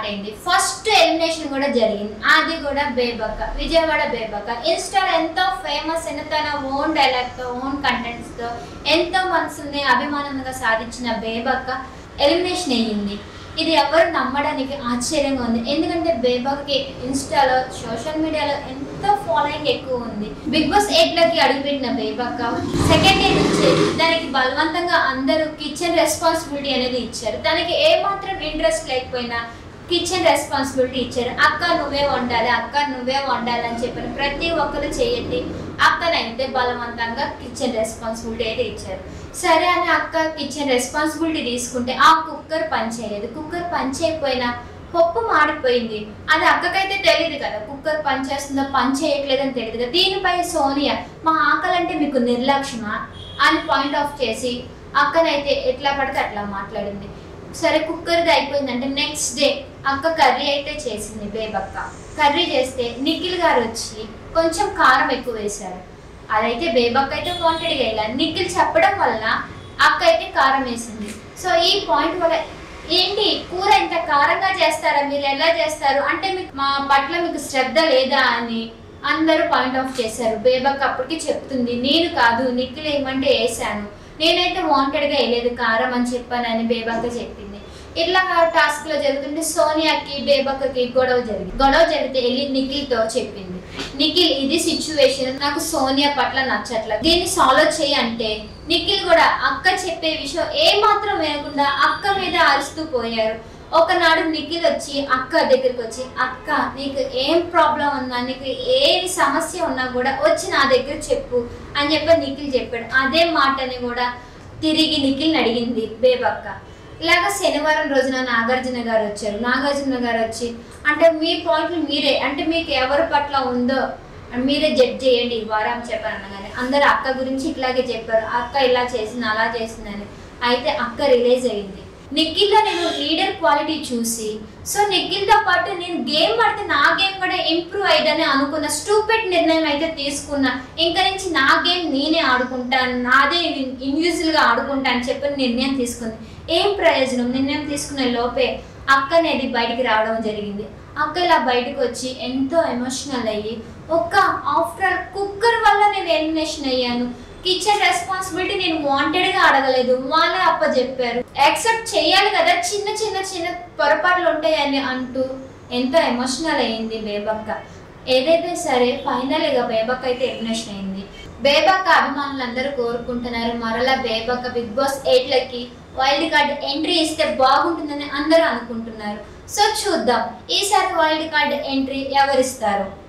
అయింది first elimination కూడా జరిగింది అది కూడా బేబక్క విజయవాడ బేబక్క ఇన్స్టాలో ఎంతో ఫేమస్ అయిన తన ఓన్ డైలాగ్తో ఓన్ కంటెంట్స్తో ఎంతో మనసుని అభిమానంగా సాధించిన బేబక్క ఎలిమినేషన్ అయ్యింది ఇది ఎవరు నమ్మడానికి ఆశ్చర్యంగా ఉంది ఎందుకంటే బేబక్కి ఇన్స్టాలో సోషల్ మీడియాలో ఎంతో ఫాలోయింగ్ ఎక్కువ ఉంది బిగ్ బాస్ ఎయిట్ లోకి అడుగుపెట్టిన బేబక్క సెకండ్ డే నుంచి దానికి బలవంతంగా అందరూ కిచెన్ రెస్పాన్సిబిలిటీ అనేది ఇచ్చారు దానికి ఏ మాత్రం ఇంట్రెస్ట్ లేకపోయినా కిచెన్ రెస్పాన్సిబిలిటీ ఇచ్చారు అక్క నువ్వే వండాలి అక్క నువ్వే వండాలి అని చెప్పిన ప్రతి ఒక్కరు చేయండి అక్కనైతే బలవంతంగా కిచెన్ రెస్పాన్సిబిలిటీ అయితే ఇచ్చారు సరే అని అక్క కిచెన్ రెస్పాన్సిబిలిటీ తీసుకుంటే ఆ కుక్కర్ పని చేయలేదు కుక్కర్ పని చేయకపోయినా పప్పు మాడిపోయింది అది అక్కకైతే తెలియదు కదా కుక్కర్ పని చేస్తుందో పని చేయట్లేదని తెలియదు కదా దీనిపై సోనియా మా ఆకలంటే మీకు నిర్లక్ష్యమా అని పాయింట్ ఆఫ్ చేసి అక్కనైతే ఎట్లా పడితే అట్లా మాట్లాడింది సరే కుక్కర్ది అయిపోయిందంటే నెక్స్ట్ డే అక్క కర్రీ అయితే చేసింది బేబక్క కర్రీ చేస్తే నిఖిల్ గారు వచ్చి కొంచెం కారం ఎక్కువ వేశారు అదైతే బేబక్క అయితే వాంటెడ్గా వేయాలి నిఖిల్ చెప్పడం వలన అక్క అయితే కారం వేసింది సో ఈ పాయింట్ వల్ల ఏంటి కూర ఇంత కారంగా చేస్తారా మీరు ఎలా చేస్తారు అంటే మీకు మా పట్ల మీకు శ్రద్ధ లేదా అని అందరూ పాయింట్ ఆఫ్ చేశారు బేబక్ అప్పటికి చెప్తుంది నేను కాదు నిఖిల్ ఏమంటే వేసాను నేనైతే వాంటెడ్గా వేయలేదు కారం అని చెప్పానని బేబక్క చెప్పింది ఇట్లా టాస్క్ లో జరుగుతుంటే సోనియాకి బేబక్కకి గొడవ జరిగింది గొడవ జరిగితే వెళ్ళి నిఖిల్ తో చెప్పింది నిఖిల్ ఇది సిచ్యువేషన్ నాకు సోనియా పట్ల నచ్చట్లేదు దీన్ని సాల్వ్ చేయి అంటే నిఖిల్ కూడా అక్క చెప్పే విషయం ఏ మాత్రం వినకుండా అక్క మీద అరుస్తూ పోయారు ఒకనాడు నిఖిల్ వచ్చి అక్క దగ్గరికి వచ్చి అక్క నీకు ఏం ప్రాబ్లం ఉన్నా నీకు ఏ సమస్య ఉన్నా కూడా వచ్చి నా దగ్గర చెప్పు అని చెప్పి నిఖిల్ చెప్పాడు అదే మాటని కూడా తిరిగి నిఖిల్ని అడిగింది బేబక్క ఇలాగ శనివారం రోజున నాగార్జున గారు వచ్చారు నాగార్జున గారు వచ్చి అంటే మీ పాయింట్లు మీరే అంటే మీకు ఎవరి పట్ల ఉందో మీరే జడ్జ్ చేయండి ఈ వారం అని చెప్పారు అనగానే అందరు అక్క గురించి ఇట్లాగే చెప్పారు అక్క ఇలా చేసింది అలా చేసిందని అయితే అక్క రిలీజ్ అయింది నిఖిల్లో నేను లీడర్ క్వాలిటీ చూసి సో నిఖిల్తో పాటు నేను గేమ్ ఆడితే నా గేమ్ కూడా ఇంప్రూవ్ అయ్యిందని అనుకున్న స్టూపెట్ నిర్ణయం అయితే తీసుకున్నా ఇంకా నుంచి నా గేమ్ నేనే ఆడుకుంటాను నాదే ఇండివిజువల్గా ఆడుకుంటా అని చెప్పి నిర్ణయం తీసుకుంది ఏం ప్రయోజనం నిర్ణయం తీసుకునే లోపే అక్క అనేది బయటికి రావడం జరిగింది అక్క ఇలా బయటకు వచ్చి ఎంతో ఎమోషనల్ అయ్యి ఒక్క ఆఫ్టర్ ఆల్ కుక్కర్ వల్ల నేను ఎలిమినేషన్ అయ్యాను కిచెన్ రెస్పాన్సిబిలిటీ నేను వాంటెడ్ గా అడగలేదు వాళ్ళే అప్ప చెప్పారు యాక్సెప్ట్ చేయాలి కదా చిన్న చిన్న చిన్న పొరపాట్లు ఉంటాయని అంటూ ఎంతో ఎమోషనల్ అయ్యింది బేబక్క ఏదైతే సరే ఫైనల్ గా బేబక్క అయితే ఎలిమినేషన్ అయింది బేబక్క అభిమానులు అందరూ కోరుకుంటున్నారు మరలా బేబక్క బిగ్ బాస్ ఎయిట్ లకి వైల్డ్ కార్డ్ ఎంట్రీ ఇస్తే బాగుంటుందని అందరూ అనుకుంటున్నారు సో చూద్దాం ఈసారి వైల్డ్ కార్డ్ ఎంట్రీ ఎవరిస్తారు